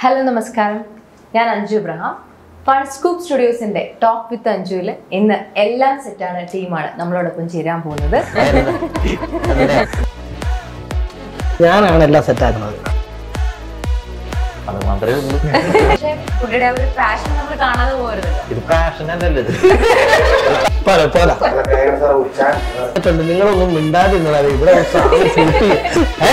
Hello നമസ്കാരം ഞാൻ Anju Ibrahim fun scoop സ്റ്റുഡിയോസിന്റെ ടോക്ക് വിത്ത് അഞ്ജുവിൽ ഇന്ന് എല്ലാം സെറ്റാണ് ടീമാണ് നമ്മളോടൊപ്പം ചേരാൻ പോകുന്നത് ഞാനാണ് എല്ലാം സെറ്റാക്കുന്നത് അത് മാത്രമേ ഉള്ളൂ പക്ഷേ പുള്ളിയുടെ ആ ഒരു പാഷൻ നമ്മൾ കാണാതെ പോകരുത് ഇത് പാഷൻ അല്ലല്ലോ ഇത് പോരാ പോരാ ണ്ട്. നിങ്ങളൊന്നും മിണ്ടാതിരുന്നത് ഇവിടെ ഒരു സാധനം shoot ചെയ്യും. ഏ?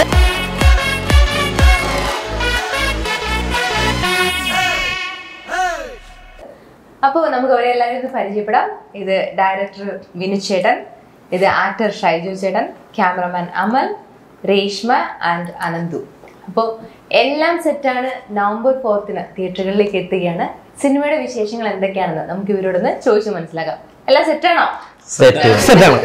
അപ്പോൾ നമുക്ക് അവരെ എല്ലാവരും ഒന്ന് പരിചയപ്പെടാം ഇത് ഡയറക്ടർ വിനു ചേട്ടൻ ഇത് ആക്ടർ ഷൈജു ചേട്ടൻ ക്യാമറമാൻ അമൽ രേഷ്മ ആൻഡ് അനന്തു അപ്പോൾ എല്ലാം സെറ്റാണ് നവംബർ ഫോർത്തിന് തിയേറ്ററുകളിലേക്ക് എത്തുകയാണ് സിനിമയുടെ വിശേഷങ്ങൾ എന്തൊക്കെയാണെന്ന് നമുക്ക് ഇവരോടൊന്ന് ചോദിച്ചു മനസ്സിലാക്കാം എല്ലാം സെറ്റാണോ സെറ്റ് Set ആണ്.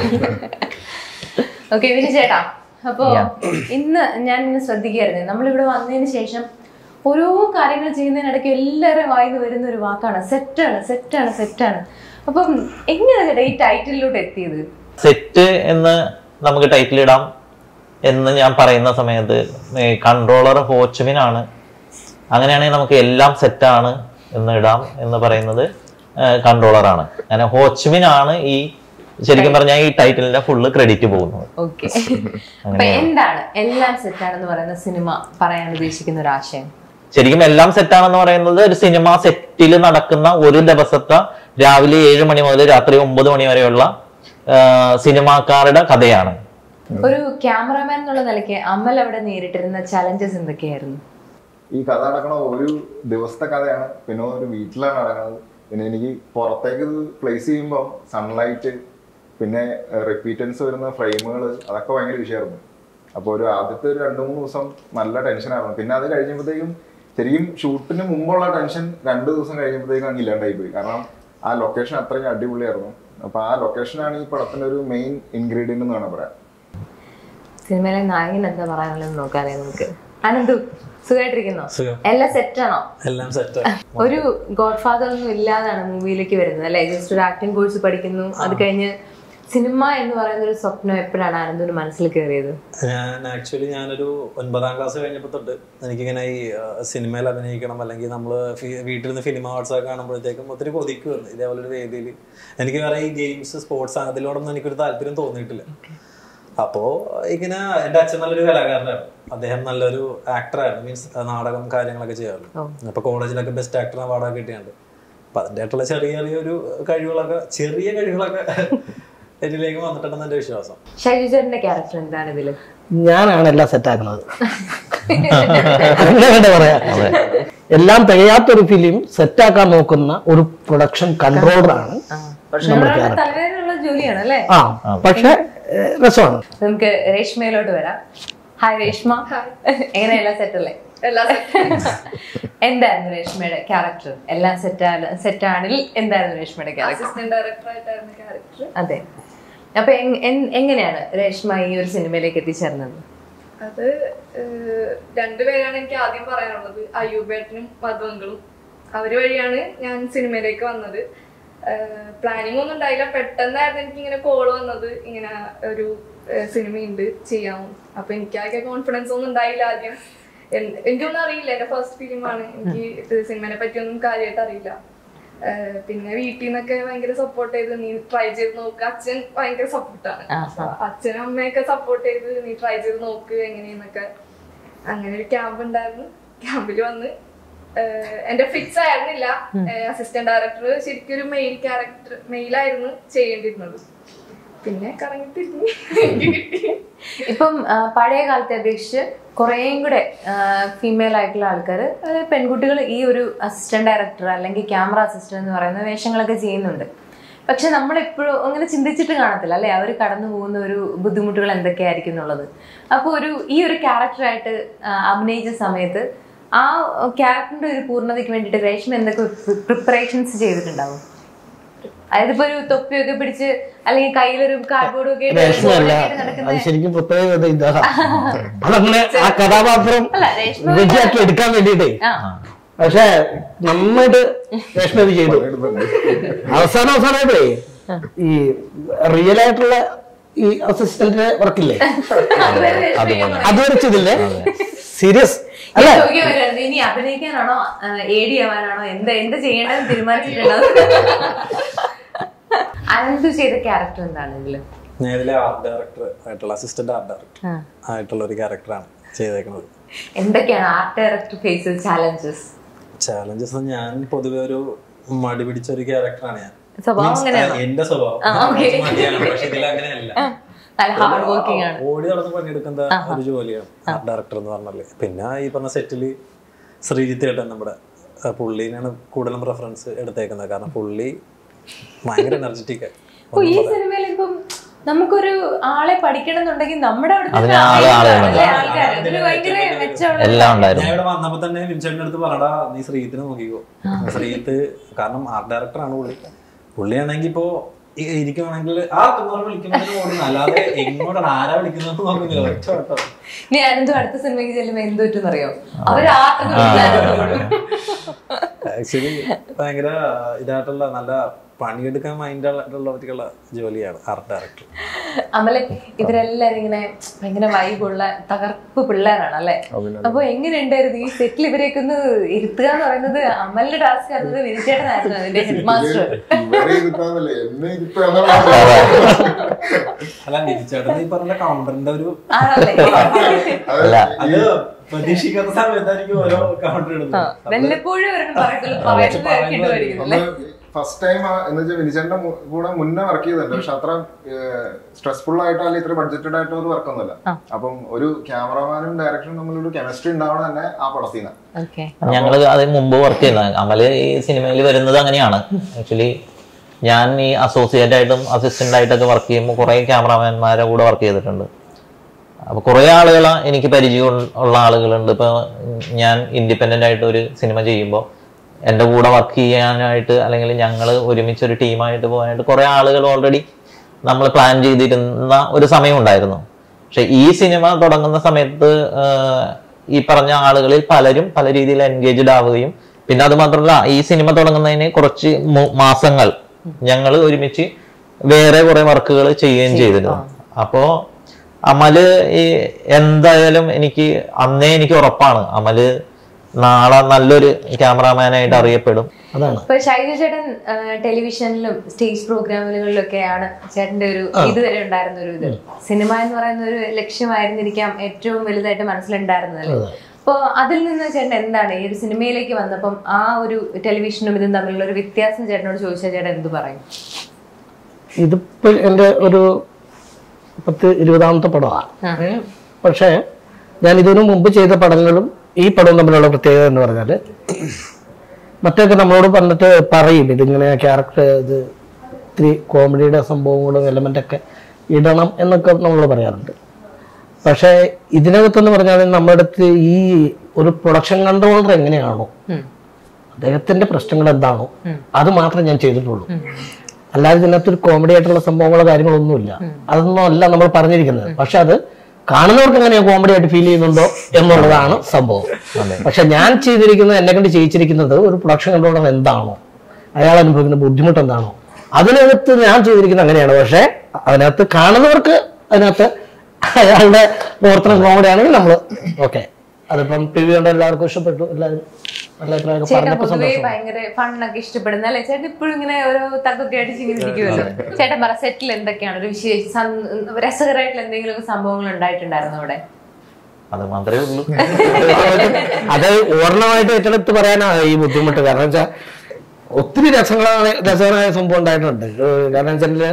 ഓക്കെ വിനു ചേട്ടാ അപ്പോ Yeah. ഇന്ന് ഞാൻ ഇന്ന് ശ്രദ്ധിക്കുകയായിരുന്നു നമ്മളിവിടെ വന്നതിന് ശേഷം ഓരോ കാര്യങ്ങൾ ചെയ്യുന്നതിനിടയ്ക്ക് എല്ലാവരും വായിന്ന് വരുന്ന ഒരു വാക്കാണ് സെറ്റാണ് സെറ്റാണ് സെറ്റാണ് അപ്പം എങ്ങനെ ചേട്ടാ ഈ ടൈറ്റിലോട്ട് എത്തിയത് സെറ്റ് എന്ന് നമുക്ക് ടൈറ്റിൽ ഇടാം എന്ന് ഞാൻ പറയുന്ന സമയത്ത് കൺട്രോളർ ഹോച്ച്മിൻ ആണ് അങ്ങനെയാണെങ്കിൽ നമുക്ക് എല്ലാം സെറ്റാണ് എന്ന് ഇടാം എന്ന് പറയുന്നത് കൺട്രോളർ ആണ് അങ്ങനെ ഹോച്ച്മിൻ ആണ് ഈ ശരിക്കും പറഞ്ഞാൽ ഈ ടൈറ്റിലിന്റെ ഫുള്ള് ക്രെഡിറ്റ് പോകുന്നത് ഓക്കെ അപ്പൊ എന്താണ് എല്ലാം സെറ്റാണെന്ന് പറയുന്ന സിനിമ പറയാൻ ഉദ്ദേശിക്കുന്ന ഒരു ആശയം ശരിക്കും എല്ലാം സെറ്റാണെന്ന് പറയുന്നത് ഒരു സിനിമ സെറ്റിൽ നടക്കുന്ന ഒരു ദിവസത്തെ രാവിലെ ഏഴ് മണി മുതൽ രാത്രി ഒമ്പത് മണി വരെയുള്ള ആ, സിനിമാക്കാരുടെ കഥയാണ് ഒരു ക്യാമറമാൻ എന്നുള്ള നിലയ്ക്ക് അമൽ അവിടെ നേരിട്ടിരുന്ന ചലഞ്ചസ് എന്തൊക്കെയായിരുന്നു ഈ കഥ നടക്കണ ഒരു ദിവസത്തെ കഥയാണ് പിന്നെ ഒരു വീട്ടിലാണ് നടക്കുന്നത് പിന്നെ എനിക്ക് പുറത്തേക്ക് ഇത് പ്ലേസ് ചെയ്യുമ്പോൾ സൺലൈറ്റ് പിന്നെ റിപ്പീറ്റൻസ് വരുന്ന ഫ്രെയിമുകൾ അതൊക്കെ ഭയങ്കര വിഷയമായിരുന്നു അപ്പോൾ ഒരു ആദ്യത്തെ ഒരു രണ്ട് മൂന്ന് ദിവസം നല്ല ടെൻഷനായിരുന്നു പിന്നെ അത് കഴിഞ്ഞപ്പോഴത്തേക്കും ശരിക്കും ഷൂട്ടിന് മുമ്പുള്ള ടെൻഷൻ രണ്ട് ദിവസം കഴിഞ്ഞപ്പോഴത്തേക്കും അങ്ങ് ഇല്ലാണ്ടായി പോയി കാരണം ആ ലൊക്കേഷൻ അത്രയും അടിപൊളിയായിരുന്നു അപ്പോൾ ആ ലൊക്കേഷനാണ് ഈ പടത്തിന്റെ ഒരു മെയിൻ ഇൻഗ്രീഡിയൻ്റ് എന്ന് വേണം പറയാം സിനിമയിലെ നായകൻ എന്താ പറയാനുള്ളത് നോക്കാനേ നമുക്ക് അനന്തു സുഖമായിട്ടിരിക്കുന്നോ സുഖം. എല്ലാം സെറ്റാണോ എല്ലാം സെറ്റ് ഒരു ഗോഡ് ഫാദർ ഒന്നും ഇല്ലാതാണ് മൂവിയിലേക്ക് വരുന്നത് അല്ലെ ജസ്റ്റ് ഒരു ആക്ടിംഗ് കോഴ്സ് പഠിക്കുന്നു അത് കഴിഞ്ഞ് സിനിമ എന്ന് പറയുന്ന ഒരു സ്വപ്നം എപ്പോഴാണ് ആനന്ദിന് മനസ്സിൽ കയറിയത് ഞാൻ ആക്ച്വലി ഞാനൊരു ഒൻപതാം ക്ലാസ് കഴിഞ്ഞപ്പോൾ തൊട്ട് എനിക്കിങ്ങനെ ഈ ആ, സിനിമയിൽ അഭിനയിക്കണം അല്ലെങ്കിൽ നമ്മൾ വീട്ടിൽ നിന്ന് ഫിലിം അവാർഡ്സ് ഒക്കെ കാണുമ്പോഴത്തേക്കും ഒത്തിരി കൊതിക്കുമായിരുന്നു ഇതേപോലെ ഒരു വേദിയിൽ എനിക്ക് വേറെ ഈ ഗെയിംസ് സ്പോർട്സ് അതിലോടൊന്നും എനിക്കൊരു താല്പര്യം തോന്നിയിട്ടില്ല അപ്പോ ഇങ്ങനെ എൻ്റെ അച്ഛൻ നല്ലൊരു കലാകാരനായിരുന്നു അദ്ദേഹം നല്ലൊരു ആക്ടറായിരുന്നു മീൻസ് നാടകം കാര്യങ്ങളൊക്കെ ചെയ്യാറുണ്ട് അപ്പൊ കോളേജിലൊക്കെ ബെസ്റ്റ് ആക്ടർ അവാർഡൊക്കെ കിട്ടിയുണ്ട് അപ്പൊ അതിൻ്റെ ആയിട്ടുള്ള ചെറിയ ചെറിയൊരു കഴിവുകളൊക്കെ ചെറിയ കഴിവുകളൊക്കെ ഇതിലേക്ക് വന്നിട്ടുണ്ടെന്ന് എൻ്റെ വിശ്വാസം ഷൈജു ചേട്ടന്റെ ക്യാരക്ടർ എന്താണ് ഇതില് ഞാനാണ് എല്ലാം സെറ്റാക്കുന്നത് അങ്ങനെ വേണ്ട പറയാ എല്ലാം തികയാത്തൊരു ഫിലിം സെറ്റാക്കാൻ നോക്കുന്ന ഒരു പ്രൊഡക്ഷൻ കൺട്രോളറാണ് നമ്മുടെ തലവേദനയുള്ള ജോലിയാണ് അല്ലെ ആ പക്ഷെ ഏഹ്, രസമാണ് നമുക്ക് രേഷ്മയിലോട്ട് വരാം ഹായ് രേഷ്മ എങ്ങനെയല്ല സെറ്റ് അല്ലേ എന്തായിരുന്നു രേഷ്മയുടെ ക്യാരക്ടർ എല്ലാം സെറ്റാണ് സെറ്റാണിൽ എന്തായിരുന്നു രേഷ്മയുടെ ക്യാരക്ടർ അസിസ്റ്റന്റ് ഡയറക്ടർ ആയിട്ടായിരുന്നു ക്യാരക്ടർ അതെ അപ്പൊ എങ്- എൻ- എങ്ങനെയാണ് രേഷ്മ ഈ ഒരു സിനിമയിലേക്ക് എത്തിച്ചേർന്നത് അത് ഏഹ്, രണ്ടുപേരാണ് എനിക്ക് ആദ്യം പറയാനുള്ളത് അയ്യൂബേട്ടനും മധുവങ്കളും അവര് വഴിയാണ് ഞാൻ സിനിമയിലേക്ക് വന്നത് പ്ലാനിങ് ഒന്നും ഉണ്ടായില്ല പെട്ടെന്നായിരുന്നു എനിക്ക് ഇങ്ങനെ കോൾ വന്നത് ഇങ്ങനെ ഒരു ഏഹ്, സിനിമയുണ്ട് ചെയ്യാമോ അപ്പൊ എനിക്കാകെ കോൺഫിഡൻസ് ഒന്നും ഉണ്ടായില്ല ആദ്യം എൻ- എനിക്കൊന്നും അറിയില്ല എന്റെ ഫസ്റ്റ് ഫിലിമാണ് എനിക്ക് ഇത് സിനിമനെ പറ്റിയൊന്നും കാര്യമായിട്ട് അറിയില്ല ഏഹ് പിന്നെ വീട്ടിൽ നിന്നൊക്കെ ഭയങ്കര സപ്പോർട്ട് ചെയ്ത് നീ ട്രൈ ചെയ്ത് നോക്ക് അച്ഛൻ ഭയങ്കര സപ്പോർട്ടാണ് അച്ഛനും അമ്മയൊക്കെ സപ്പോർട്ട് ചെയ്ത് നീ ട്രൈ ചെയ്ത് നോക്ക് എങ്ങനെയെന്നൊക്കെ അങ്ങനെ ഒരു ക്യാമ്പ് ഉണ്ടായിരുന്നു ക്യാമ്പിൽ വന്ന് ഏഹ് എന്റെ ഫിക്സ് ആയിരുന്നില്ല അസിസ്റ്റന്റ് ഡയറക്ടർ ശരിക്കും ഒരു മെയിൽ ക്യാരക്ടർ മെയിലായിരുന്നു ചെയ്യേണ്ടിരുന്നത് പിന്നെ കറങ്ങി തിരിഞ്ഞ് എനിക്ക് കിട്ടി ഇപ്പം ആ, പഴയ കാലത്തെ അപേക്ഷിച്ച് കുറേയും കൂടെ ഫീമെയിൽ ആയിട്ടുള്ള ആൾക്കാർ അതായത് പെൺകുട്ടികൾ ഈ ഒരു അസിസ്റ്റന്റ് ഡയറക്ടർ അല്ലെങ്കിൽ ക്യാമറ അസിസ്റ്റന്റ് എന്ന് പറയുന്ന വേഷങ്ങളൊക്കെ ചെയ്യുന്നുണ്ട് പക്ഷെ നമ്മൾ എപ്പോഴും അങ്ങനെ ചിന്തിച്ചിട്ട് കാണത്തില്ല അല്ലെ അവർ കടന്നു പോകുന്ന ഒരു ബുദ്ധിമുട്ടുകൾ എന്തൊക്കെയായിരിക്കും എന്നുള്ളത് അപ്പോൾ ഒരു ഈ ഒരു ക്യാരക്ടറായിട്ട് അഭിനയിച്ച സമയത്ത് ആ ക്യാരക്ടറിന്റെ ഒരു പൂർണ്ണതയ്ക്ക് വേണ്ടിയിട്ട് രേഷ്മ എന്തൊക്കെ പ്രിപ്പറേഷൻസ് ചെയ്തിട്ടുണ്ടാവും അതായത് ഇപ്പൊ ഒരു തൊപ്പിയൊക്കെ പിടിച്ച് അല്ലെങ്കിൽ കയ്യിലൊരു കാർഡ്ബോർഡും ഒക്കെ ഇട്ട് രേഷ്മയല്ല ആയിട്ട് നടക്കുന്ന അത് ശരിക്കും പ്രത്യേകത ഇതാ അതങ്ങനെ ആ കഥാപാത്രം അല്ല, രേഷ്മ വിജയാക്കി എടുക്കാൻ വേണ്ടിട്ടേ ആ പക്ഷെ നന്നായിട്ട് രേഷ്മ ഇത് ചെയ്തു അവസാനം അവസാനമായിട്ടേ ഈ റിയൽ ആയിട്ടുള്ള ഈ അസിസ്റ്റന്റിന്റെ വർക്കില്ലേ അതുപോലെ അത് വരച്ചതില്ലേ സീരിയസ് അല്ലേ ചോദിക്കാൻ വരുന്നത് ഇനി അഭിനയിക്കാനാണോ എ ഡി ആവാനാണോ എന്താ എന്ത് ചെയ്യേണ്ടതെന്ന് തീരുമാനിച്ചിട്ടുണ്ടോ അനന്തു ചെയ്ത ക്യാരക്ടർ എന്താണ് ഇതില് ഞാൻ ഇതിലെ ആർട്ട് ഡയറക്ടർ ആയിട്ടുള്ള അസിസ്റ്റന്റ് ആർട്ട് ഡയറക്ടർ ആയിട്ടുള്ള ഒരു ക്യാരക്ടറാണ് ചെയ്തേക്കുന്നത് എന്തൊക്കെയാണ് art director face challenges challenges ഞാൻ പൊതുവെ ഒരു മടി പിടിച്ച ഒരു ക്യാരക്ടറാണ് ഞാൻ സ്വഭാവം Means, അങ്ങനെയാണോ? ആ, എന്റെ സ്വഭാവം ആ, okay. കുറച്ച് മടിയാണ് പക്ഷെ ഇതിൽ അങ്ങനെയല്ല നല്ല ഹാർഡ് വർക്കിംഗ് ആണ് ഓടി നടന്ന് പണിയെടുക്കുന്ന ഒരു ജോലിയാണ് ആർട്ട് ഡയറക്ടർ എന്ന് പറഞ്ഞാല് പിന്നെ ഈ പറഞ്ഞ സെറ്റില് ശ്രീജിത്ത് ഏട്ടൻ നമ്മുടെ ആ, പുള്ളിനാണ് കൂടുതലും റെഫറൻസ് എടുത്തേക്കുന്നത് കാരണം പുള്ളി ഭയങ്കര എനർജറ്റിക് അപ്പൊ ഈ സിനിമയിൽ ഇപ്പം നമുക്കൊരു ആളെ പഠിക്കണം എന്നുണ്ടെങ്കിൽ നമ്മുടെ അവിടുത്തെ അതിന് ആള് ആള് വേണം. ആൾക്കാർ അതിന് ഭയങ്കര മെച്ചമുള്ള എല്ലാം ഞാൻ ഉണ്ടായിരുന്നു ഇവിടെ വന്നപ്പോ തന്നെ വിൻസെന്റിന്റെ അടുത്ത് പറടാ നീ ശ്രീജിത്തിനെ നോക്കിക്കോ ശ്രീജിത്ത് കാരണം ആർട്ട് ഡയറക്ടറാണ് പുള്ളി പുള്ളിയാണെങ്കിൽ ഇപ്പോ ഈ ഇരിക്കുവാണെങ്കിൽ ആ കുമാർ വിളിക്കുന്നതിന് ഓടുന്നു അല്ലാതെ എങ്ങോട്ടാണ് ആരാ വിളിക്കുന്നത് നോക്കുന്നില്ല ഒറ്റ വട്ടം ഇനി അനന്തു അടുത്ത സിനിമയ്ക്ക് ചെല്ലുമ്പോ എന്ത് പറ്റുമെന്നറിയോ അവർ ആർട്ട് ആക്ച്വലി ഭയങ്കര ഇതായിട്ടുള്ള നല്ല പണിയെടുക്കാൻ മൈൻഡായിട്ടുള്ളവർക്കുള്ള ജോലിയാണ് ആർട്ട് ഡയറക്ടർ അമലെ ഇവരെല്ലാരും ഇങ്ങനെ ഭയങ്കര വൈബുള്ള തകർപ്പ് പിള്ളേരാണ് അല്ലെ അപ്പൊ എങ്ങനെ ഉണ്ടായിരുന്നു ഈ സെറ്റിൽ ഇവരെയൊക്കെ ഒന്ന് ഇരുത്തുക എന്ന് പറയുന്നത് അമലിന്റെ ടാസ്ക് ആയിരുന്നത് വിനിച്ചേട്ടനായിരുന്നു അതിന്റെ ഹെഡ് മാസ്റ്റർ ഇവരെ ഇരുത്താന്നല്ലേ എന്നെ അല്ല നിരിച്ചേട്ടൻ ഈ പറഞ്ഞ കൗണ്ടറിന്റെ ഒരു ആണല്ലേ അല്ല. അത് പ്രതീക്ഷിക്കാത്ത സമയത്തായിരിക്കും ഓരോ കൗണ്ടർ ആ, ഇടുന്നത് വല്ലപ്പോഴും ഒരെണ്ണം പറയത്തുള്ളൂ പറയുന്നത് കേട്ട് പഠിക്കുന്നു അല്ലേ ഫസ്റ്റ് ടൈം എന്ന് വെച്ചാൽ വിനിച്ചേട്ടന്റെ മു- കൂടെ മുന്നേ വർക്ക് ചെയ്തിട്ടുണ്ട് പക്ഷെ അത്ര സ്ട്രെസ്ഫുൾ ആയിട്ടോ അല്ലെങ്കിൽ ഇത്ര ബഡ്ജറ്റഡ് ആയിട്ടോ ഒരു വർക്ക് ഒന്നുമില്ല അപ്പം ഒരു ക്യാമറമാനും ഡയറക്ടറും തമ്മിലൊരു കെമിസ്ട്രി ഉണ്ടാവണം തന്നെ ആ പടത്തിൽ നിന്ന് ഓക്കെ ഞങ്ങള് അതിന് മുമ്പ് വർക്ക് ചെയ്യുന്നത് അമല് ഈ സിനിമയിൽ വരുന്നത് അങ്ങനെയാണ് ആക്ച്വലി ഞാൻ ഈ അസോസിയേറ്റ് ആയിട്ടും അസിസ്റ്റന്റ് ആയിട്ടൊക്കെ വർക്ക് ചെയ്യുമ്പോൾ കുറെ ക്യാമറാമാൻമാരെ കൂടെ വർക്ക് ചെയ്തിട്ടുണ്ട് അപ്പൊ കുറെ ആളുകൾ എനിക്ക് പരിചയം ഉള്ള ആളുകളുണ്ട് ഇപ്പൊ ഞാൻ ഇൻഡിപെൻഡന്റ് ആയിട്ട് ഒരു സിനിമ ചെയ്യുമ്പോൾ എൻ്റെ കൂടെ വർക്ക് ചെയ്യാനായിട്ട് അല്ലെങ്കിൽ ഞങ്ങൾ ഒരുമിച്ച് ഒരു ടീമായിട്ട് പോകാനായിട്ട് കുറെ ആളുകൾ ഓൾറെഡി നമ്മൾ പ്ലാൻ ചെയ്തിരുന്ന ഒരു സമയം ഉണ്ടായിരുന്നു പക്ഷെ ഈ സിനിമ തുടങ്ങുന്ന സമയത്ത് ആഹ്, ഈ പറഞ്ഞ ആളുകളിൽ പലരും പല രീതിയിൽ എൻഗേജ്ഡ് ആവുകയും പിന്നെ അത് മാത്രമല്ല ഈ സിനിമ തുടങ്ങുന്നതിന് കുറച്ച് മു- മാസങ്ങൾ ഞങ്ങൾ ഒരുമിച്ച് വേറെ കുറെ വർക്കുകൾ ചെയ്യുകയും ചെയ്തിരുന്നു അപ്പോ അമല് ഈ എന്തായാലും എനിക്ക് അന്നേ എനിക്ക് ഉറപ്പാണ് അമല് നാളെ നല്ലൊരു ക്യാമറാമാനായിട്ട് അറിയപ്പെടും അതാണ് ഇപ്പൊ ഷൈജു ചേട്ടൻ ആ, ടെലിവിഷനിലും സ്റ്റേജ് പ്രോഗ്രാമുകളിലൊക്കെയാണ് ചേട്ടന്റെ ഒരു ഇതുവരെ ഉണ്ടായിരുന്ന ഒരു ഇത് സിനിമ എന്ന് പറയുന്ന ഒരു ലക്ഷ്യമായിരുന്നിരിക്കാം ഏറ്റവും വലുതായിട്ട് മനസ്സിലുണ്ടായിരുന്നതല്ലേ അപ്പൊ അതിൽ നിന്ന് ചേട്ടൻ എന്താണ് ഈ ഒരു സിനിമയിലേക്ക് വന്നപ്പം ആ ഒരു ടെലിവിഷനും ഇതും തമ്മിലുള്ള ഒരു വ്യത്യാസം ചേട്ടനോട് ചോദിച്ചാൽ ചേട്ടൻ എന്ത് പറയും ഇതിപ്പോ എൻ്റെ ഒരു പത്ത് ഇരുപതാമത്തെ പടമാണ് പക്ഷേ ഞാൻ ഇതിനു മുമ്പ് ചെയ്ത പടങ്ങളും ഈ പടവും തമ്മിലുള്ള പ്രത്യേകത എന്ന് പറഞ്ഞാൽ മറ്റൊക്കെ നമ്മളോട് പറഞ്ഞിട്ട് പറയും ഇതിങ്ങനെ ക്യാരക്ടർ ഇത് ഇത്തിരി കോമഡിയുടെ സംഭവങ്ങളും എലമെന്റ് ഒക്കെ ഇടണം എന്നൊക്കെ നമ്മൾ പറയാറുണ്ട് പക്ഷേ ഇതിനകത്തെന്ന് പറഞ്ഞാൽ നമ്മുടെ അടുത്ത് ഈ ഒരു പ്രൊഡക്ഷൻ കൺട്രോളർ എങ്ങനെയാണോ അദ്ദേഹത്തിന്റെ പ്രശ്നങ്ങൾ എന്താണോ അത് മാത്രമേ ഞാൻ ചെയ്തിട്ടുള്ളൂ അല്ലാതെ ഇതിനകത്ത് ഒരു കോമഡി ആയിട്ടുള്ള സംഭവങ്ങളോ കാര്യങ്ങളൊന്നുമില്ല അതൊന്നും അല്ല നമ്മൾ പറഞ്ഞിരിക്കുന്നത് പക്ഷെ അത് കാണുന്നവർക്ക് എങ്ങനെയാ കോമഡി ആയിട്ട് ഫീൽ ചെയ്യുന്നുണ്ടോ എന്നുള്ളതാണ് സംഭവം പക്ഷെ ഞാൻ ചെയ്തിരിക്കുന്നത് എന്നെ കൊണ്ട് ചെയ്യിച്ചിരിക്കുന്നത് ഒരു പ്രൊഡക്ഷൻ കൺട്രോളർ എന്താണോ അയാൾ അനുഭവിക്കുന്ന ബുദ്ധിമുട്ട് എന്താണോ അതിനകത്ത് ഞാൻ ചെയ്തിരിക്കുന്നത് അങ്ങനെയാണ് പക്ഷെ അതിനകത്ത് കാണുന്നവർക്ക് അതിനകത്ത് അയാളുടെ പ്രവർത്തനം കോമഡി ആണെങ്കിൽ നമ്മൾ ഓക്കെ അതിപ്പം ടി വി കണ്ട എല്ലാവർക്കും ഇഷ്ടപ്പെട്ടു എല്ലാവരും നല്ല അഭിപ്രായമൊക്കെ ചേട്ടൻ പറഞ്ഞപ്പോൾ പൊതുവേ സന്തോഷം ഭയങ്കര ഫണ്ണൊക്കെ ഇഷ്ടപ്പെടുന്ന അല്ലെ ചേട്ടൻ ഇപ്പോഴും ഇങ്ങനെ ഓരോ തക്കൊക്കെ അടിച്ച് ഇങ്ങനെ ഇരിക്കുമല്ലോ ചേട്ടൻ പറ സെറ്റിൽ എന്തൊക്കെയാണ് ഒരു വിശേഷ സം- രസകരമായിട്ടുള്ള എന്തെങ്കിലും സംഭവങ്ങൾ ഉണ്ടായിട്ടുണ്ടായിരുന്നു അവിടെ അത് മാത്രമേ ഉള്ളൂ അത് ഓർണമായിട്ട് ഏറ്റെടുത്ത് പറയാനാണ് ഈ ബുദ്ധിമുട്ട് കാരണം വെച്ചാൽ ഒത്തിരി രസങ്ങളാണ് രസകരമായ സംഭവം ഉണ്ടായിട്ടുണ്ട് ഏഹ് കാരണം വെച്ചാൽ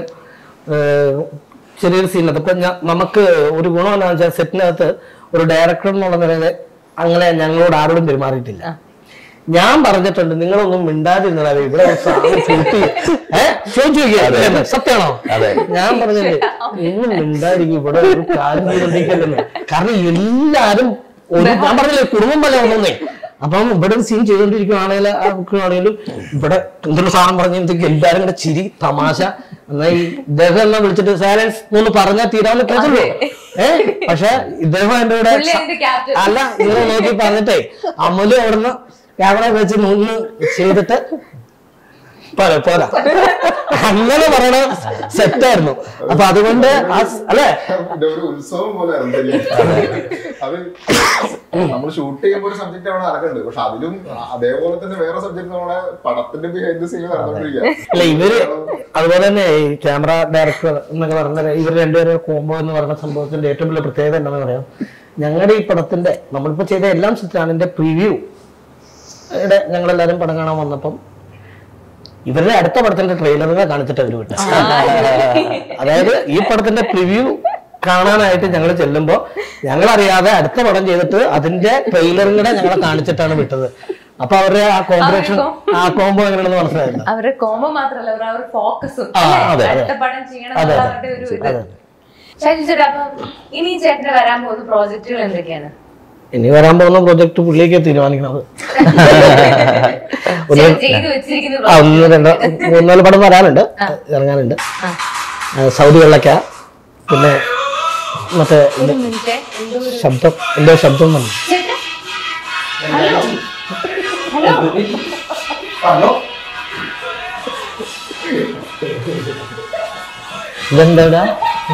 ചെറിയൊരു സീനകത്ത് ഇപ്പൊ ഞാ- നമുക്ക് ഒരു ഗുണം എന്താണെന്ന് വെച്ചാൽ സെറ്റിനകത്ത് ഒരു ഡയറക്ടർ എന്നുള്ള നിലയിൽ അങ്ങനെ ഞങ്ങളോട് ആരോടും പെരുമാറിയിട്ടില്ല ഞാൻ പറഞ്ഞിട്ടുണ്ട് നിങ്ങളൊന്നും മിണ്ടാതിരുന്നതാ ഇവിടെ ഒരു സാധനം shoot ചെയ്യും. ഏ? ചോദിച്ചു നോക്കിയാ സത്യമാണോ അതെ. ഞാൻ പറഞ്ഞത് നിങ്ങൾ മിണ്ടാതിരിക്കും ഇവിടെ ഒരു കാര്യം ചെയ്തോണ്ടിരിക്കല്ലെന്ന് കാരണം എല്ലാരും ഒരു ഞാൻ പറഞ്ഞില്ലേ കുടുംബം പോലെ ഒന്നേ അപ്പം ഇവിടെ ഒരു സീൻ ചെയ്തോണ്ടിരിക്കുവാണെങ്കിൽ ആണെങ്കിലും ഇവിടെ എന്തൊരു സാധനം പറഞ്ഞെങ്കിൽ എല്ലാരും കൂടെ ചിരി തമാശ എന്നാ ഈ ഇദ്ദേഹം എന്നാ വിളിച്ചിട്ട് സൈലൻസ് എന്ന് പറഞ്ഞാൽ തീരാവുന്ന കേസുള്ളൂ ഏഹ് പക്ഷെ ഇദ്ദേഹം എന്റെ കൂടെ പുള്ളി അതിന്റെ captain. അല്ല ഇങ്ങനെ നോക്കി പറഞ്ഞിട്ടേ അമലും അവിടുന്ന് ക്യാമറ വെച്ച് നിന്ന് ചെയ്തിട്ട് പോരാ പോരാ അങ്ങനെ പറയണ സെറ്റായിരുന്നു അപ്പൊ അതുകൊണ്ട് ആ സ്- അല്ലേ ഇത് ഒരു ഉത്സവം പോലെ അത് നമ്മൾ ഷൂട്ട് ചെയ്യുമ്പോൾ ഒരു സബ്ജക്റ്റ് അവിടെ നടക്കുന്നുണ്ട് പക്ഷെ അതിലും അതേപോലെ തന്നെ വേറെ സബ്ജക്ട് നമ്മളെ പടത്തിന്റെ ബിഹൈൻഡ് സീൻ നടന്നുകൊണ്ടിരിക്കുക അല്ല ഇവര് അതുപോലെ തന്നെ ഈ ക്യാമറ ഡയറക്ടർ എന്നൊക്കെ പറഞ്ഞ ഇവർ രണ്ടുപേരും കോംബോ എന്ന് പറയുന്ന സംഭവത്തിന്റെ ഏറ്റവും വലിയ പ്രത്യേകത എന്താണെന്ന് പറയാം ഞങ്ങളുടെ ഈ പടത്തിന്റെ നമ്മളിപ്പോ ചെയ്ത എല്ലാം സെറ്റാണ് അതിന്റെ പ്രിവ്യൂ ഇവിടെ ഞങ്ങളെല്ലാരും പടം കാണാൻ വന്നപ്പം ഇവരുടെ അടുത്ത പടത്തിന്റെ ട്രെയിലറിനെ കാണിച്ചിട്ട് അവർ വിട്ടു അതായത് ഈ പടത്തിന്റെ പ്രിവ്യൂ കാണാനായിട്ട് ഞങ്ങൾ ചെല്ലുമ്പോ ഞങ്ങൾ അറിയാതെ അടുത്ത പടം ചെയ്തിട്ട് അതിന്റെ ട്രെയിലറും കൂടെ ഞങ്ങളെ കാണിച്ചിട്ടാണ് വിട്ടത് അപ്പൊ അവരുടെ ആ കോമ്പിനേഷൻ ആ കോംബോ എങ്ങനെയാണെന്ന് മനസ്സിലായില്ല അവരുടെ കോമ മാത്രല്ല അവർ അവരുടെ ഫോക്കസും ആ, അതെ, അടുത്ത പടം ചെയ്യണം അതെ, എന്നുള്ള അതെ. അവരുടെ ഒരു ഇത് അതെ. ഷാജി ചേട്ടാ അപ്പം ഇനി ചേട്ടന് വരാൻ പോകുന്ന പ്രോജക്റ്റുകൾ എന്തൊക്കെയാണ് ഇനി വരാൻ പോകുന്ന പ്രൊജക്ട് പുള്ളിയൊക്കെ തീരുമാനിക്കണത് ഒരു ചെ- ചെയ്തു വെച്ചിരിക്കുന്ന ആ, ഒന്ന് രണ്ട് മൂന്നാല് പടം വരാനുണ്ട് ഇറങ്ങാനുണ്ട് ആ, സൗദി വെള്ളക്ക പിന്നെ മറ്റേ ഇത് ഒരു മിനിറ്റ് എന്തോ ഒരു ശബ്ദം എന്തോ ശബ്ദം വന്നു ചേട്ടാ ഹലോ ഹലോ ഇതെന്താ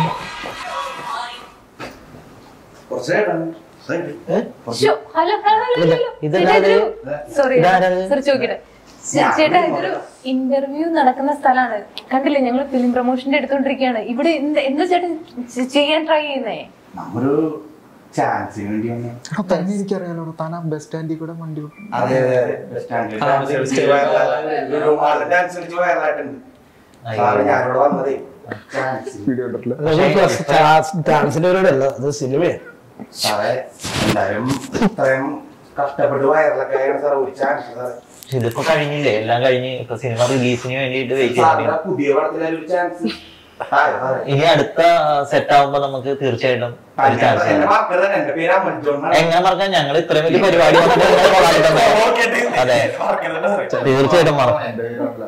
ശ്ശോ, ഹലോ ഹലോ ഹലോ ഇതെന്താ ചേട്ടാ, ഇതൊരു സോറി ഇതാരത്? സോറി ചോദിക്കട്ടെ ചേ- ചേട്ടാ ഇതൊരു ഇന്റർവ്യൂ നടക്കുന്ന സ്ഥലമാണ് കണ്ടില്ലേ ഞങ്ങൾ ഫിലിം പ്രൊമോഷന്റെ എടുത്തോണ്ടിരിക്കുകയാണ് ഇവിടെ എന്ത് എന്താ ചേട്ടൻ ചെ- ചെയ്യാൻ ട്രൈ ചെയ്യുന്നേ നമ്മൊരു ചാൻസിന് വേണ്ടി വന്നു തന്നെ എനിക്കറിയാലോ താൻ ആ ബസ് സ്റ്റാൻഡിൽ കൂടെ വണ്ടി വിട്ടു അതെ ബസ് സ്റ്റാൻഡിൽ ഡാൻസ് കളിച്ച് വൈറലായിട്ടുണ്ട്. ഒരു ആള് ഡാൻസ് കളിച്ച് വൈറലായിട്ടുണ്ട് സാറ് ഞാനിവിടെ വന്നതേ ചാൻസ് വീഡിയോ ഇട്ടിട്ടില്ല ഡാൻസിന്റെ പരിപാടി അല്ല അത് സിനിമയാണ് സാറേ എന്തായാലും ഇത്രയും കഷ്ടപ്പെട്ട് വൈറലൊക്കെ ആയാണ് സാർ ഒരു ചാൻസ് സാറേ പക്ഷെ ഇതിപ്പോ കഴിഞ്ഞില്ലേ എല്ലാം കഴിഞ്ഞ് ഇപ്പൊ സിനിമ റിലീസിന് വേണ്ടിയിട്ട് വെയിറ്റ് സാറിന്റെ ചെയ്യുന്നുണ്ട് പുതിയ പടത്തിലൊരു ചാൻസ് സാറേ ഇനി അടുത്ത സെറ്റ് ആവുമ്പോ നമുക്ക് തീർച്ചയായിട്ടും ഒരു ചാൻസ് എന്റെ മക്കൾ തന്നെ എന്റെ പേര് അമൽ ജോൺ എന്നാണ്. എങ്ങനെ പറഞ്ഞാൽ ഞങ്ങൾ ഇത്രയും വലിയ പരിപാടി വന്നിട്ട് നിങ്ങളെ കൊള്ളാണ്ടിട്ടുണ്ടോ? ഓർക്കട്ടെ. അതെ മറക്കരുത് സാറേ. തീർച്ചയായിട്ടും മറക്കും എന്റെ പേരല്ല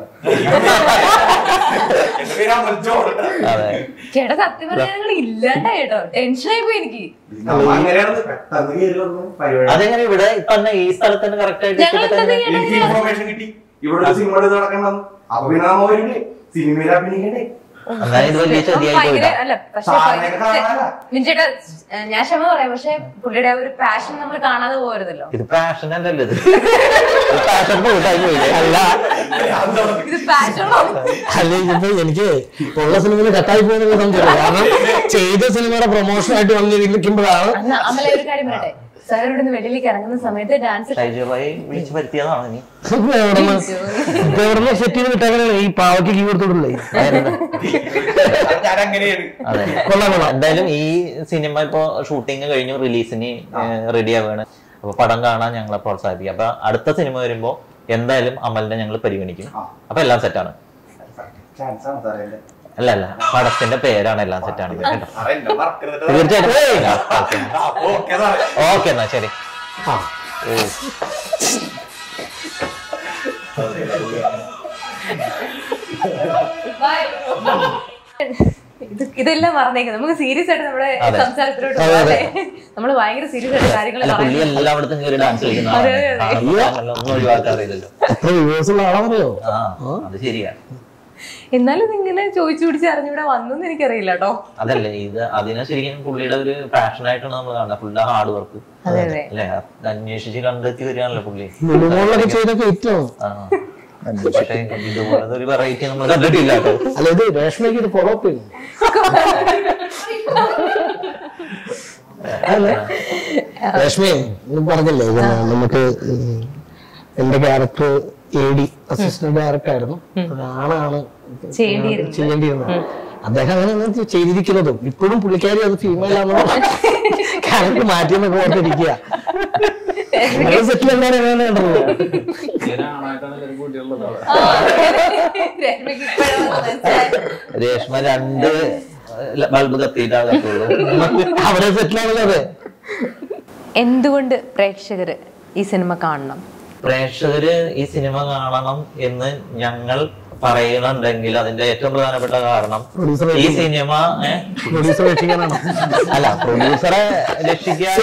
എന്റെ പേര് അമൽ ജോൺ അതെ ചേട്ടാ സത്യം പറഞ്ഞാൽ ഞങ്ങൾ ഇല്ലാണ്ടായി കേട്ടോ ടെൻഷനായി പോയി എനിക്ക് നമ്മ അങ്ങനെയാണ് പെട്ടെന്ന് കയറി വന്നു പരിപാടി അതെങ്ങനെ ഇവിടെ തന്നെ ഈ സ്ഥലത്ത് തന്നെ കറക്റ്റ് ആയിട്ട് ഞങ്ങൾ ഇട്ടിട്ട് തന്നെ തന്നെ എനിക്ക് ഇൻഫോർമേഷൻ കിട്ടി ഇവിടെ ഒരു സിനിമ നടക്കണം അപ്പൊ പിന്നെ നമ്മ വരില്ലേ സിനിമയിൽ അഭിനയിക്കണ്ടേ എന്നാലും ഇത് വലിയ ചതിയായി ഭയങ്കര പോയിട്ടാ അല്ല പക്ഷെ സാറിനെ കാണാനല്ല. മിഞ്ചേട്ടാ ഞാൻ ക്ഷമ പറയാം പക്ഷെ പുള്ളിയുടെ ആ ഒരു പാഷൻ നമ്മൾ കാണാതെ പോരുതല്ലോ ഇത് പാഷൻ അല്ലല്ലോ ഇത് പാഷൻ പോയിട്ടായി പോയില്ലേ അല്ല ഇത് പാഷനോ അല്ല ഇതിപ്പോ എനിക്ക് ഉള്ള സിനിമയിൽ കട്ടായി പോകുന്ന സംശയം കാരണം ചെയ്ത സിനിമയുടെ പ്രൊമോഷൻ ആയിട്ട് വന്നിരിക്കുമ്പോഴാണ് അന്ന് അമല ഒരു കാര്യം പറയട്ടെ സാർ ഇവിടെ നിന്ന് വെളിയിലേക്ക് ഇറങ്ങുന്ന സമയത്ത് ഡാൻസ് ഷൈജുറായി വിളിച്ചു വരുത്തിയതാണ് ഇനി എവിടുന്ന് ഇപ്പൊ എവിടുന്ന് സെറ്റ് ചെയ്ത് വിട്ടേക്കണേ ഈ പാവയ്ക്ക് കീ കൊടുത്തോട്ടില്ലേ ഞാൻ അങ്ങനെയാണ് അതെ കൊള്ളാം കൊള്ളാം എന്തായാലും ഈ സിനിമ ഇപ്പോ ഷൂട്ടിംഗ് കഴിഞ്ഞു റിലീസിന് റെഡി ആവുകയാണ് അപ്പൊ പടം കാണാൻ ഞങ്ങളെ പ്രോത്സാഹിപ്പിക്കും അപ്പൊ അടുത്ത സിനിമ വരുമ്പോ എന്തായാലും അമലിനെ ഞങ്ങൾ പരിഗണിക്കും അപ്പൊ എല്ലാം സെറ്റാണ് ചാൻസ് ആണ് സാറേ എന്റെ. അല്ല അല്ല പടത്തിന്റെ പേരാണ് എല്ലാം സെറ്റാണ് കേട്ടോ സാറേ എന്നെ മറക്കരുത് കേട്ടോ. തീർച്ചയായിട്ടും ആ, ഓക്കേ സാറേ ഓക്കെ എന്നാ ശരി ആ ഇത് ഇതെല്ലാം മറന്നേക്കാം നമുക്ക് സീരിയസ് ആയിട്ട് നമ്മുടെ അതെ. സംസാരത്തിലോട്ട് അതെ, അതെ. നമ്മൾ ഭയങ്കര സീരിയസ് ആയിട്ട് കാര്യങ്ങൾ അല്ല പുള്ളി പറയുന്നു എല്ലായിടത്തും കയറി ഡാൻസ് കളിക്കുന്ന അതെ, ആളാണ്. അതെ. കാണുമ്പോ അങ്ങനെയുള്ള ഒന്നും ഒഴിവാക്കാറില്ലല്ലോ എത്ര വ്യൂവേഴ്സ് ഉള്ള ആളാണെന്നറിയോ ആ അത് ശരിയാ എന്നാലും ഇങ്ങനെ ചോദിച്ചു പിടിച്ച് അറിഞ്ഞൂടെ വന്നു എനിക്കറിയില്ല കേട്ടോ അതല്ലേ ഇത് അതിനെ ശരിക്കും പുള്ളിയുടെ ഒരു പാഷനായിട്ടാണ് നമ്മൾ കാണുന്നത് പുള്ളിയുടെ ഹാർഡ് വർക്ക് അതെ അതെ അല്ലേ അത് അന്വേഷിച്ച് കണ്ടെത്തി വരികയാണല്ലോ പുള്ളി ലുലുമോളിലൊക്കെ ചെയ്തൊക്കെ ഏറ്റവും ആ പക്ഷേ ഇതുപോലത്തെ ഒരു വെറൈറ്റി നമ്മൾ കണ്ടിട്ടില്ല കേട്ടോ അല്ല ഇത് രേഷ്മയ്ക്ക് ഇത് ഫോളോ അപ്പ് ചെയ്യുന്നു അല്ലേ രേഷ്മയെ നീ പറഞ്ഞില്ലേ ഇങ്ങനെ നമുക്ക് ഉം എന്റെ character A D assistant director ആയിരുന്നു അതാണാണ് ചെയ്യേണ്ടിയിരുന്നത്. ചെയ്യേണ്ടിയിരുന്നത് അദ്ദേഹം അങ്ങനെയാണ് ചെയ്തിരിക്കുന്നതും ഇപ്പോഴും പുള്ളിക്കാരി അത് ഫീമെയിൽ ആണെന്ന് ക്യാരക്ടർ മാറ്റിയെന്നൊക്കെ ഓർത്തിരിക്കുക സെറ്റിൽ എന്താണ് എങ്ങനെ കണ്ടത് ഞാനാണായിട്ടാണ് എല്ലാവരും കൂട്ടിയുള്ളത് അവിടെ രേഷ്മയ്ക്ക് ഇപ്പോഴാണ് മനസ്സിലായത്. രേഷ്മ രണ്ട് ബൾബ് കത്തിയിട്ടാ കത്തുള്ളൂ അവിടെ സെറ്റിലാണല്ലോ അതെ എന്തുകൊണ്ട് പ്രേക്ഷകര് ഈ സിനിമ കാണണം പ്രേക്ഷകര് ഈ സിനിമ കാണണം എന്ന് ഞങ്ങൾ പറയുന്നുണ്ടെങ്കിൽ അതിന്റെ ഏറ്റവും പ്രധാനപ്പെട്ട കാരണം Producer ഈ സിനിമ ഏ, പ്രൊഡ്യൂസർ രക്ഷിക്കാനാണോ അല്ല പ്രൊഡ്യൂസറെ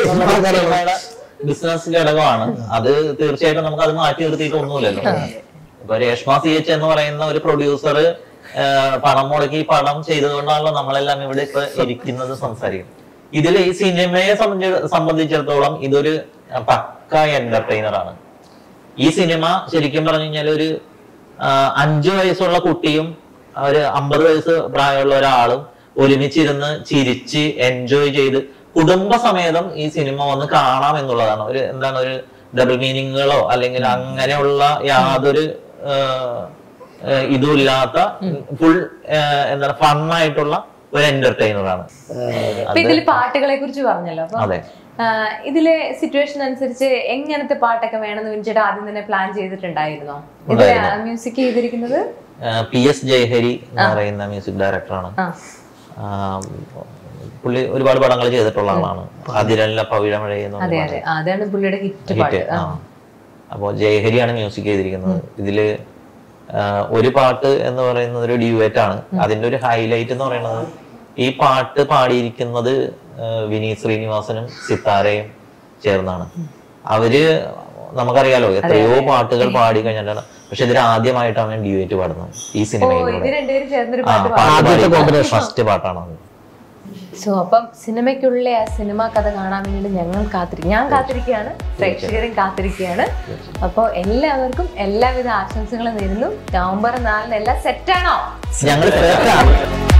രക്ഷിക്കുക ബിസിനസ് ഘടകമാണ് അത് തീർച്ചയായിട്ടും നമുക്ക് അത് മാറ്റി നിർത്തിയിട്ട് ഒന്നുമില്ലല്ലോ ഇപ്പൊ രേഷ്മ സി എച്ച് എന്ന് പറയുന്ന ഒരു പ്രൊഡ്യൂസർ പണം മുടക്കി ഈ പടം ചെയ്തുകൊണ്ടാണല്ലോ നമ്മളെല്ലാം ഇവിടെ ഇപ്പൊ ഇരിക്കുന്നത് സംസാരിക്കുന്നത് ഇതിൽ ഈ സിനിമയെ സംബന്ധി- സംബന്ധിച്ചിടത്തോളം ഇതൊരു അഹ്, പക്ക എന്റർടൈനർ ആണ് ഈ സിനിമ ശരിക്കും പറഞ്ഞു കഴിഞ്ഞാൽ ഒരു ആ, അഞ്ചു വയസ്സുള്ള കുട്ടിയും ഒരു അമ്പത് വയസ്സ് പ്രായമുള്ള ഒരാളും ഒരുമിച്ചിരുന്ന് ചിരിച്ച് എൻജോയ് ചെയ്ത് കുടുംബസമേതം ഈ സിനിമ വന്ന് കാണാം എന്നുള്ളതാണ് ഒരു എന്താണ് ഒരു ഡബിൾ മീനിങ്ങുകളോ അല്ലെങ്കിൽ അങ്ങനെയുള്ള യാതൊരു ആ, ആ, ഇതും ഇല്ലാത്ത ഫുൾ എന്താണ് ഫണ്ണായിട്ടുള്ള ഒരു എന്റർടൈനർ ആണ് അപ്പൊ ഇതിൽ പാട്ടുകളെ കുറിച്ച് പറഞ്ഞല്ലോ അപ്പൊ അതെ ആ, ഇതിലെ സിറ്റുവേഷൻ അനുസരിച്ച് എങ്ങനത്തെ പാട്ടൊക്കെ വേണമെന്ന് വിനിച്ചേട്ടാ ആദ്യം തന്നെ പ്ലാൻ ചെയ്തിട്ടുണ്ടായിരുന്നോ ഇതിലെ മ്യൂസിക് ചെയ്തിരിക്കുന്നത് പി എസ് ജയഹരി എന്ന് പറയുന്ന മ്യൂസിക് ഡയറക്ടറാണ് ആ ആം, പുള്ളി ഒരുപാട് പടങ്ങൾ ചെയ്തിട്ടുള്ള ആളാണ് അതിരല്ല പവിഴമഴ എന്ന് അതെ അതെ ആ, അതാണ് പുള്ളിയുടെ ഹിറ്റ് ഹിറ്റ് പാട്ട് ആ അപ്പോൾ ജയഹരിയാണ് മ്യൂസിക് ചെയ്തിരിക്കുന്നത് ഇതില് ആ, ഒരു പാട്ട് എന്ന് പറയുന്നത് ഒരു ഡ്യൂവേറ്റ് ആണ് അതിന്റെ ഒരു ഹൈലൈറ്റ് എന്ന് പറയുന്നത് ഈ പാട്ട് പാടിയിരിക്കുന്നത് ആ, വിനീത് ശ്രീനിവാസനും സിത്താരയും ചേർന്നാണ് അവര് നമുക്കറിയാലോ എത്രയോ പാട്ടുകൾ പാടി കഴിഞ്ഞിട്ടാണ് പക്ഷെ ഇതിൽ ആദ്യമായിട്ടാണ് ഡ്യൂവേറ്റ് പാടുന്നത് ഈ ഓ ഇത് സിനിമയിലൂടെ രണ്ടുപേരും ചേർന്നൊരു ആ പാട്ട് പാട്ട് ആദ്യത്തെ പാടി ഫസ്റ്റ് പാട്ടാണ് അത് സോ അപ്പം സിനിമയ്ക്കുള്ള ആ സിനിമ കഥ കാണാൻ വേണ്ടി ഞങ്ങൾ കാത്തിരിക്കും ഞാൻ കാത്തിരിക്കുകയാണ് പ്രേക്ഷകരും കാത്തിരിക്കുകയാണ് അപ്പോൾ എല്ലാവർക്കും എല്ലാവിധ ആശംസകളും നേരുന്നു നവംബർ നാലിന് എല്ലാം സെറ്റാണോ ഞങ്ങൾ